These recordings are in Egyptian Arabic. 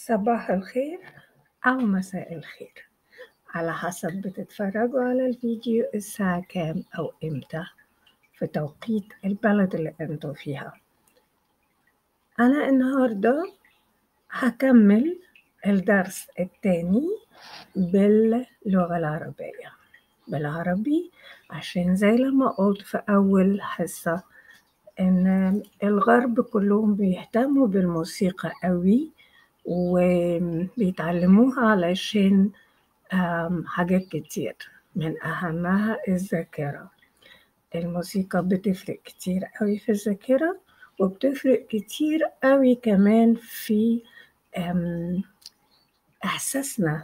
صباح الخير أو مساء الخير على حسب بتتفرجوا على الفيديو الساعة كام أو إمتى في توقيت البلد اللي انتوا فيها أنا النهاردة هكمل الدرس التاني باللغة العربية بالعربي عشان زي لما قلت في أول حصة إن الغرب كلهم بيهتموا بالموسيقى قوي وبيتعلموها علشان آم، حاجات كتير من أهمها الذاكرة الموسيقى بتفرق كتير قوي في الذاكرة وبتفرق كتير قوي كمان في آم، إحساسنا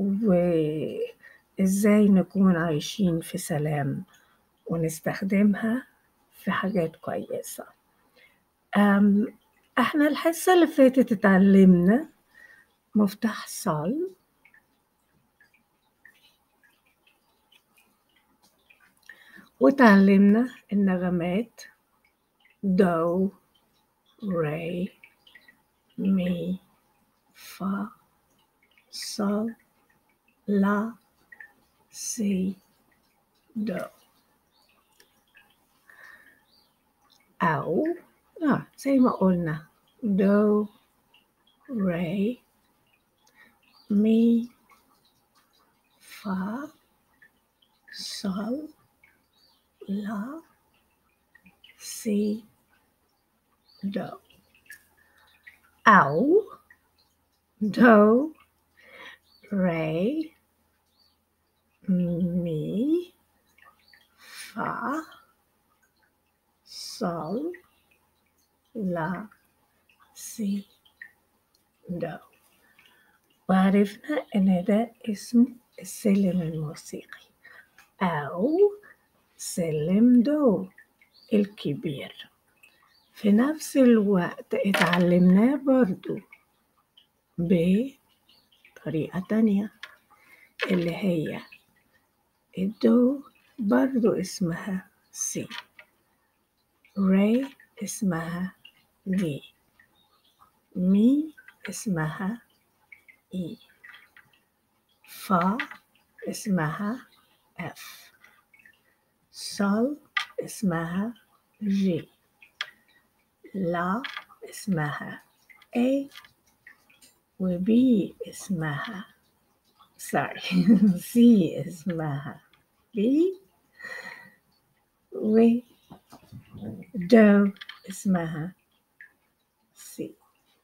وإزاي نكون عايشين في سلام ونستخدمها في حاجات كويسة أم احنا الحصة اللي فاتت اتعلمنا مفتاح صال وتعلمنا النغمات دو ري مي فا صال لا سي دو أو آه زي ما قلنا دو ري مي فا صال لا سي دو أو دو ري مي فا صال لا سي دو وعرفنا إن ده اسم السلم الموسيقي أو سلم دو الكبير في نفس الوقت اتعلمناه برضو بطريقة تانية اللي هي الدو برضو اسمها سي ري اسمها دي مي اسمها إي فا اسمها اف صال اسمها جي لا اسمها A وبي اسمها sorry سي اسمها B ودو اسمها سي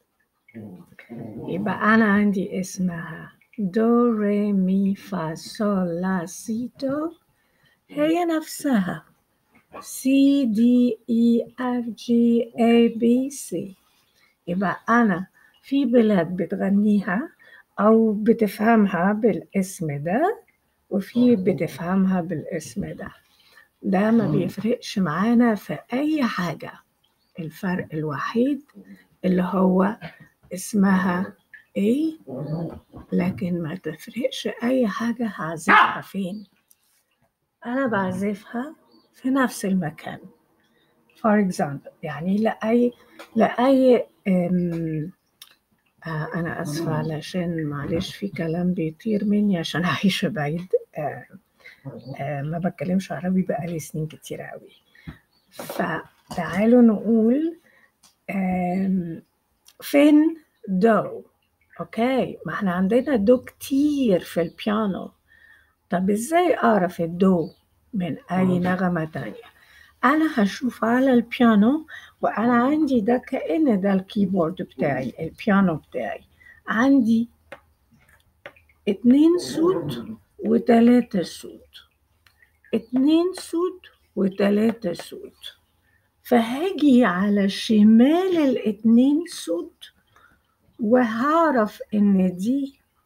يبقى أنا عندي اسمها دو ري مي فا صول لا سي دو هي نفسها سي دي اي اف جي اي بي سي يبقى أنا في بلاد بتغنيها أو بتفهمها بالاسم ده وفي بتفهمها بالاسم ده ده ما بيفرقش معانا في أي حاجة الفرق الوحيد اللي هو اسمها ايه لكن ما تفرقش أي حاجة هعزفها فين أنا بعزفها في نفس المكان for example يعني لأي لأي أم، آه أنا آسفة علشان معلش في كلام بيطير مني عشان عايشة بعيد آه آه ما بتكلمش عربي بقالي سنين كتير قوي فتعالوا نقول آم، فين دو اوكي ما احنا عندنا دو كتير في البيانو طب ازاي اعرف الدو من اي نغمة تانية انا هشوف على البيانو وانا عندي ده كأن ده الكيبورد بتاعي البيانو بتاعي عندي اتنين صوت وتلاتة صوت اتنين صوت وتلاتة صوت فهاجي على شمال الاتنين صوت وهعرف ان دي